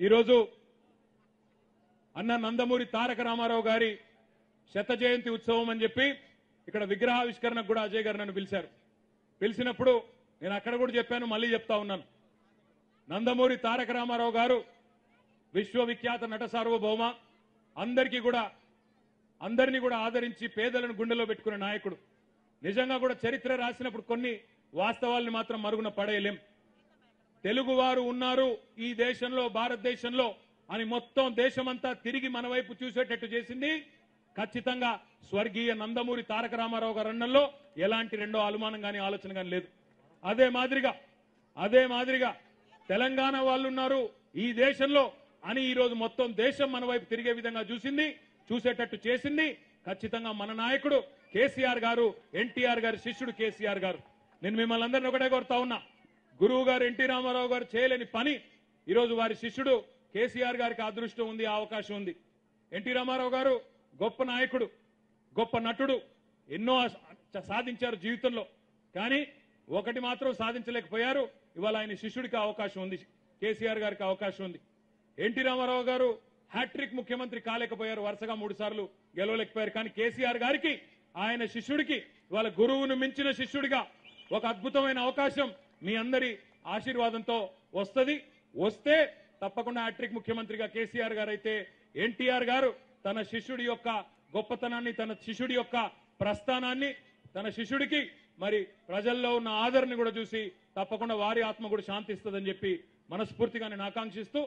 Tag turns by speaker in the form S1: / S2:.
S1: ఈరోజు అన్న నందమూరి తారక రామారావు గారి శత జయంతి ఉత్సవం అని చెప్పి ఇక్కడ విగ్రహావిష్కరణకు కూడా అజయ్ గారు నన్ను పిలిచారు పిలిచినప్పుడు నేను అక్కడ కూడా చెప్పాను మళ్ళీ చెప్తా ఉన్నాను నందమూరి తారక రామారావు గారు విశ్వవిఖ్యాత నట సార్వభౌమ అందరికీ కూడా అందరినీ కూడా ఆదరించి పేదలను గుండెలో పెట్టుకునే నాయకుడు నిజంగా కూడా చరిత్ర రాసినప్పుడు కొన్ని వాస్తవాల్ని మాత్రం మరుగున పడేయలేం తెలుగువారు ఉన్నారు ఈ దేశంలో భారతదేశంలో అని మొత్తం దేశమంతా తిరిగి మన వైపు చూసేటట్టు చేసింది ఖచ్చితంగా స్వర్గీయ నందమూరి తారక రామారావు గారు అన్నంలో ఎలాంటి రెండో అనుమానం కానీ ఆలోచన కానీ లేదు అదే మాదిరిగా అదే మాదిరిగా తెలంగాణ వాళ్ళు ఉన్నారు ఈ దేశంలో అని ఈ రోజు మొత్తం దేశం మన వైపు తిరిగే విధంగా చూసింది చూసేటట్టు చేసింది ఖచ్చితంగా మన నాయకుడు కేసీఆర్ గారు ఎన్టీఆర్ గారి శిష్యుడు కేసీఆర్ గారు నేను మిమ్మల్ని అందరిని ఒకటే కోరుతా ఉన్నా గురువు గారు ఎన్టీ రామారావు గారు చేయలేని పని ఈరోజు వారి శిష్యుడు కేసీఆర్ గారికి అదృష్టం ఉంది ఆ అవకాశం ఉంది ఎన్టీ రామారావు గారు గొప్ప నాయకుడు గొప్ప నటుడు ఎన్నో స- సాధించారు జీవితంలో కానీ ఒకటి మాత్రం సాధించలేకపోయారు ఇవాళ ఆయన శిష్యుడికి అవకాశం ఉంది కేసీఆర్ గారికి అవకాశం ఉంది ఎన్టీ రామారావు గారు హ్యాట్రిక్ ముఖ్యమంత్రి కాలేకపోయారు వరుసగా మూడు సార్లు గెలవలేకపోయారు కానీ కేసీఆర్ గారికి ఆయన శిష్యుడికి ఇవాళ గురువును మించిన శిష్యుడిగా ఒక అద్భుతమైన అవకాశం మీ అందరి ఆశీర్వాదంతో వస్తది వస్తే తప్పకుండా హ్యాట్రిక్ ముఖ్యమంత్రిగా కేసీఆర్ గారు అయితే ఎన్టీఆర్ గారు తన శిష్యుడి యొక్క గొప్పతనాన్ని తన శిష్యుడి యొక్క ప్రస్థానాన్ని తన శిష్యుడికి మరి ప్రజల్లో ఉన్న ఆదరణ కూడా చూసి తప్పకుండా వారి ఆత్మ కూడా శాంతిస్తుందని చెప్పి మనస్ఫూర్తిగా నేను ఆకాంక్షిస్తూ